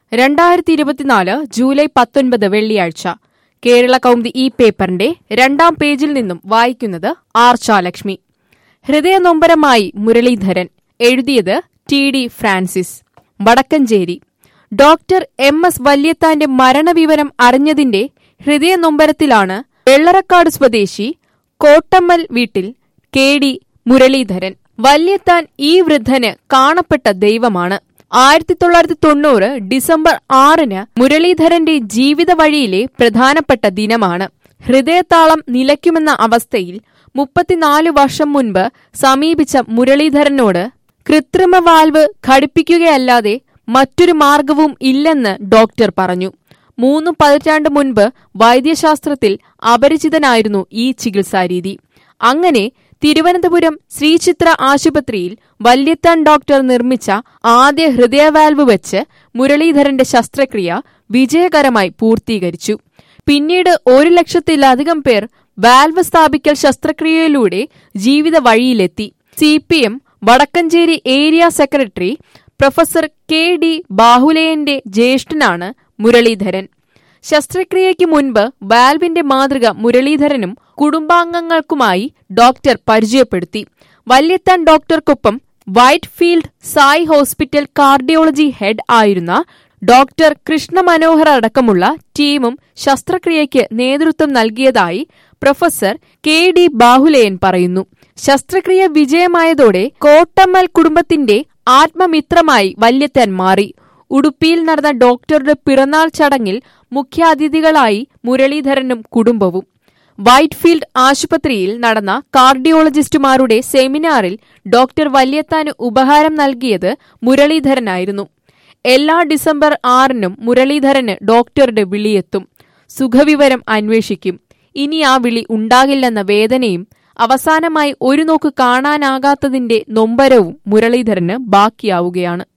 രണ്ടായിരത്തി ഇരുപത്തിനാല് ജൂലൈ പത്തൊൻപത് വെള്ളിയാഴ്ച കേരള കൗമുദി ഈ പേപ്പറിന്റെ രണ്ടാം പേജിൽ നിന്നും വായിക്കുന്നത് ആർച്ചാലക്ഷ്മി ഹൃദയനൊമ്പരമായി മുരളീധരൻ എഴുതിയത് T D Francis Vadakkanchery doctor M S വല്യത്താന്റെ മരണവിവരം അറിഞ്ഞതിന്റെ ഹൃദയനൊമ്പരത്തിലാണ് വെള്ളറക്കാട് സ്വദേശി കോട്ടമ്മൽ വീട്ടിൽ കെ ഡി മുരളീധരൻ വല്യത്താൻ ഈ വൃദ്ധന് കാണപ്പെട്ട ദൈവമാണ് ആയിരത്തി തൊള്ളായിരത്തി തൊണ്ണൂറ് ഡിസംബർ ആറിന് മുരളീധരന്റെ ജീവിത വഴിയിലെ പ്രധാനപ്പെട്ട ദിനമാണ് ഹൃദയതാളം നിലയ്ക്കുമെന്ന അവസ്ഥയിൽ മുപ്പത്തിനാല് വർഷം മുൻപ് സമീപിച്ച മുരളീധരനോട് കൃത്രിമ വാൽവ് ഘടിപ്പിക്കുകയല്ലാതെ മറ്റൊരു മാർഗവും ഇല്ലെന്ന് ഡോക്ടർ പറഞ്ഞു മൂന്ന് പതിറ്റാണ്ട് മുൻപ് വൈദ്യശാസ്ത്രത്തിൽ അപരിചിതനായിരുന്നു ഈ ചികിത്സാരീതി അങ്ങനെ തിരുവനന്തപുരം ശ്രീചിത്ര ആശുപത്രിയിൽ വല്യത്താൻ ഡോക്ടർ നിർമ്മിച്ച ആദ്യ ഹൃദയവാൽവ് വെച്ച് മുരളീധരന്റെ ശസ്ത്രക്രിയ വിജയകരമായി പൂർത്തീകരിച്ചു പിന്നീട് ഒരു ലക്ഷത്തിലധികം പേർ വാൽവ് സ്ഥാപിക്കൽ ശസ്ത്രക്രിയയിലൂടെ ജീവിത വഴിയിലെത്തി C P M Vadakkanchery area secretary professor K D ബാഹുലേയന്റെ ജ്യേഷ്ഠനാണ് മുരളീധരൻ ശസ്ത്രക്രിയയ്ക്ക് മുൻപ് വാൽവിന്റെ മാതൃക മുരളീധരനും കുടുംബാംഗങ്ങൾക്കുമായി ഡോക്ടർ പരിചയപ്പെടുത്തി വല്യത്താൻ ഡോക്ടർക്കൊപ്പം Whitefield Sai hospital cardiology head ആയിരുന്ന ഡോക്ടർ കൃഷ്ണ മനോഹർ അടക്കമുള്ള ടീമും ശസ്ത്രക്രിയയ്ക്ക് നേതൃത്വം നൽകിയതായി പ്രൊഫസർ കെ ഡി ബാഹുലേയൻ പറയുന്നു ശസ്ത്രക്രിയ വിജയമായതോടെ കോട്ടമ്മൽ കുടുംബത്തിന്റെ ആത്മമിത്രമായി വല്യത്താൻ മാറി ഉടുപ്പിയിൽ നടന്ന ഡോക്ടറുടെ പിറന്നാൾ ചടങ്ങിൽ മുഖ്യാതിഥികളായി മുരളീധരനും കുടുംബവും വൈറ്റ്ഫീൽഡ് ആശുപത്രിയിൽ നടന്ന കാർഡിയോളജിസ്റ്റുമാരുടെ സെമിനാറിൽ ഡോക്ടർ വല്യത്താന് ഉപഹാരം നൽകിയത് മുരളീധരനായിരുന്നു എല്ലാ ഡിസംബർ ആറിനും മുരളീധരന് ഡോക്ടറുടെ വിളിയെത്തും സുഖവിവരം അന്വേഷിക്കും ഇനി ആ വിളി ഉണ്ടാകില്ലെന്ന വേദനയും അവസാനമായി ഒരു നോക്ക് കാണാനാകാത്തതിന്റെ നൊമ്പരവും മുരളീധരന് ബാക്കിയാവുകയാണ്